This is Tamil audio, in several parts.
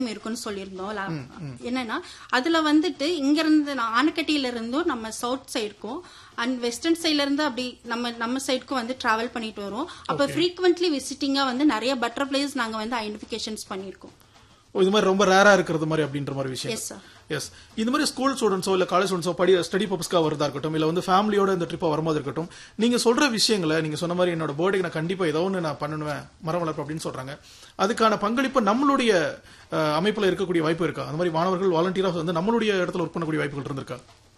இருக்குன்னு சொல்லியிருந்தோம் லா- என்னன்னா அதுல வந்துட்டு இங்க இருந்து நான் ஆனக்கட்டியில இருந்தும் நம்ம சவுத் சைடுக்கும் அண்ட் வெஸ்டர்ன் சைட்ல இருந்து அப்படி நம்ம நம்ம சைடுக்கும் வந்து டிராவல் பண்ணிட்டு வரோம் அப்ப ஃப்ரீக்வெண்ட்லி விசிட்டிங்கா வந்து நிறைய பட்டர்ஃபிளைஸ் நாங்க வந்து ஐடென்டிபிகேஷன்ஸ் பண்ணியிருக்கோம் ஓ, இது மாதிரி ரொம்ப ரேரா இருக்கிறது மாதிரி அப்படின்ற மாதிரி விஷயம் எஸ் சார் எஸ் இந்த மாதிரி ஸ்கூல் ஸ்டூடெண்ட்ஸோ இல்ல காலேஜ் ஸ்டூடெண்ட்ஸோ படி ஸ்டடி பர்பஸ்க்காக வரதா இருக்கட்டும் இல்ல வந்து ஃபேமிலியோட இந்த ட்ரிப்பா வரும்போது இருக்கட்டும் நீங்க சொல்ற விஷயங்களை நீங்க சொன்ன மாதிரி என்னோட பர்த்டேக்கு நான் கண்டிப்பா ஏதோ ஒன்று நான் பண்ணுவேன் மரம் வளர்ப்பு அப்படின்னு சொல்றாங்க அதுக்கான பங்களிப்பு நம்மளுடைய அஹ், அமைப்புல இருக்கக்கூடிய வாய்ப்பு இருக்கா அந்த மாதிரி மாணவர்கள் வாலண்டியரா வந்து நம்மளுடைய இடத்துல ஒர்க் பண்ணக்கூடிய வாய்ப்புகள் இருந்திருக்கா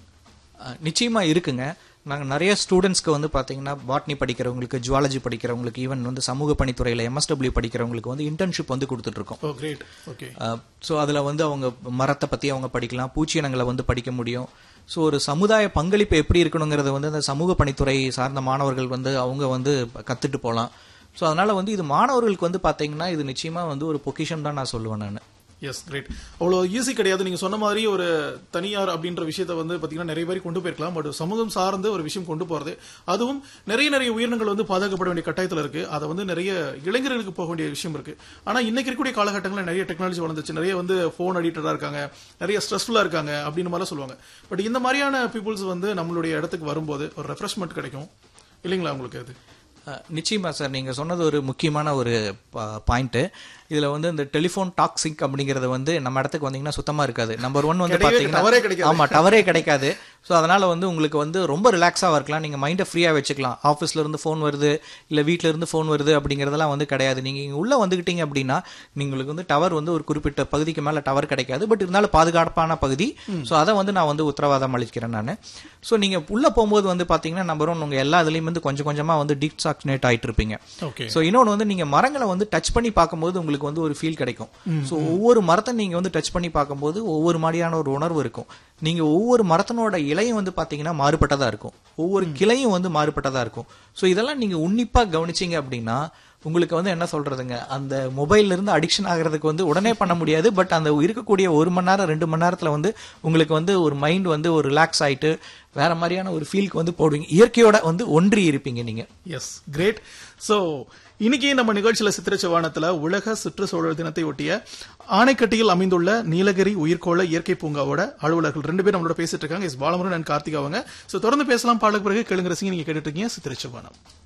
அஹ், நிச்சயமா இருக்குங்க நாங்கள் நிறைய ஸ்டூடெண்ட்ஸ்க்கு வந்து பார்த்தீங்கன்னா பாட்னி படிக்கிறவங்களுக்கு ஜுவாலஜி படிக்கிறவங்களுக்கு ஈவன் வந்து சமூக பணித்துறையில் எம்எஸ்டபிள்யூ படிக்கிறவங்களுக்கு வந்து இன்டர்ன்ஷிப் வந்து கொடுத்துட்ருக்கோம் ஓ கிரேட் ஓகே ஸோ அதில் வந்து அவங்க மரத்தை பற்றி அவங்க படிக்கலாம் பூச்சியினங்களை வந்து படிக்க முடியும் ஸோ ஒரு சமுதாய பங்களிப்பு எப்படி இருக்கணுங்கிறத வந்து அந்த சமூக பணித்துறை சார்ந்த மாணவர்கள் வந்து அவங்க வந்து கற்றுட்டு போகலாம் ஸோ அதனால் வந்து இது மாணவர்களுக்கு வந்து பார்த்தீங்கன்னா இது நிச்சயமாக வந்து ஒரு பொக்கிஷன் தான் நான் சொல்லுவேன் நான் எஸ் கிரேட் அவ்வளோ ஈஸி கிடையாது நீங்க சொன்ன மாதிரி ஒரு தனியார் அப்படின்ற விஷயத்தை வந்து பாத்தீங்கன்னா நிறைய பேர் கொண்டு போயிருக்கலாம் பட் சமூகம் சார்ந்து ஒரு விஷயம் கொண்டு போறது அதுவும் நிறைய நிறைய உயிரினங்கள் வந்து பாதுகாக்கப்பட வேண்டிய கட்டாயத்தில் இருக்கு அதை வந்து நிறைய இளைஞர்களுக்கு போக வேண்டிய விஷயம் இருக்கு ஆனா இன்னைக்கு இருக்கக்கூடிய காலகட்டங்களில் நிறைய டெக்னாலஜி வளர்ந்துச்சு நிறைய வந்து ஃபோன் அடிக்டடா இருக்காங்க நிறைய ஸ்ட்ரெஸ்ஃபுல்லா இருக்காங்க அப்படின்னு மாதிரிலாம் சொல்லுவாங்க பட் இந்த மாதிரியான பீப்புள்ஸ் வந்து நம்மளுடைய இடத்துக்கு வரும்போது ஒரு ரெஃப்ரெஷ்மெண்ட் கிடைக்கும் இல்லைங்களா உங்களுக்கு அது அஹ், நிச்சயமா சார் நீங்க சொன்னது ஒரு முக்கியமான ஒரு பாயிண்ட் இதுல வந்து இந்த டெலிஃபோன் டாக்ஸிக் அப்படிங்கறது வந்து நம்ம இடத்துக்கு வந்தீங்கன்னா சுத்தமா இருக்காது நம்பர் ஒன் வந்து கிடையவே டவரே பாத்தீங்கன்னா கிடைக்காது. ஆமா டவரே கிடைக்காது ஸோ அதனால வந்து உங்களுக்கு வந்து ரொம்ப ரிலாக்ஸாக இருக்கலாம் நீங்க மைண்டை ஃப்ரீயா வச்சுக்கலாம் ஆஃபீஸ்ல இருந்து ஃபோன் வருது இல்ல வீட்ல இருந்து ஃபோன் வருது அப்படிங்கறதெல்லாம் வந்து கிடையாது நீங்க இங்க உள்ள வந்துகிட்டீங்க அப்படின்னா உங்களுக்கு வந்து டவர் வந்து ஒரு குறிப்பிட்ட பகுதிக்கு மேல டவர் கிடைக்காது பட் இருந்தாலும் பாதுகாப்பான பகுதி ஸோ அதை வந்து நான் வந்து உத்தரவாதம் அளிக்கிறேன் நான் ஸோ நீங்க உள்ள போகும்போது வந்து பாத்தீங்கன்னா நம்பர் ஒன் உங்க எல்லா இதுலயும் வந்து கொஞ்சம் கொஞ்சமா வந்து டிசாக்னேட் ஆயிட்டு இருப்பீங்க ஓகே ஸோ இன்னொன்று வந்து நீங்க மரங்களை வந்து டச் பண்ணி பார்க்கும்போது உங்களுக்கு வந்து ஒரு ஃபீல் கிடைக்கும் ஸோ ஒவ்வொரு மரத்தை நீங்க வந்து டச் பண்ணி பார்க்கும்போது ஒவ்வொரு மாதிரியான ஒரு உணர்வு இருக்கும் நீங்க ஒவ்வொரு மரத்தினோட இலையும் வந்து பாத்தீங்கன்னா மாறுபட்டதா இருக்கும் ஒவ்வொரு கிளையும் வந்து மாறுபட்டதா இருக்கும் ஸோ இதெல்லாம் நீங்க உன்னிப்பா கவனிச்சீங்க அப்படின்னா உங்களுக்கு வந்து என்ன சொல்றதுங்க அந்த மொபைல்ல இருந்து அடிக்ஷன் ஆகிறதுக்கு வந்து உடனே பண்ண முடியாது பட் அந்த இருக்கக்கூடிய ஒரு மணி நேரம் ரெண்டு மணி நேரத்துல வந்து உங்களுக்கு வந்து ஒரு மைண்ட் வந்து ஒரு ரிலாக்ஸ் ஆயிட்டு வேற மாதிரியான ஒரு ஃபீலுக்கு வந்து போடுவீங்க இயற்கையோட வந்து ஒன்றி இருப்பீங்க நீங்க எஸ் கிரேட் சோ இன்னைக்கு நம்ம நிகழ்ச்சியில சித்திர செவ்வானத்துல உலக சுற்றுச்சூழல் தினத்தை ஒட்டிய ஆணைக்கட்டியில் அமைந்துள்ள நீலகிரி உயிர்கோள இயற்கை பூங்காவோட அலுவலர்கள் ரெண்டு பேரும் நம்மளோட பேசிட்டு இருக்காங்க எஸ் பாலமுருகன் அண்ட் கார்த்திக் அவங்க சோ தொடர்ந்து பேசலாம் பாடலுக்கு பிறகு கேளுங்க ரசிங்க நீங்க கேட்டுட்டு இருக்கீங்க சித்திர செவ்வானம்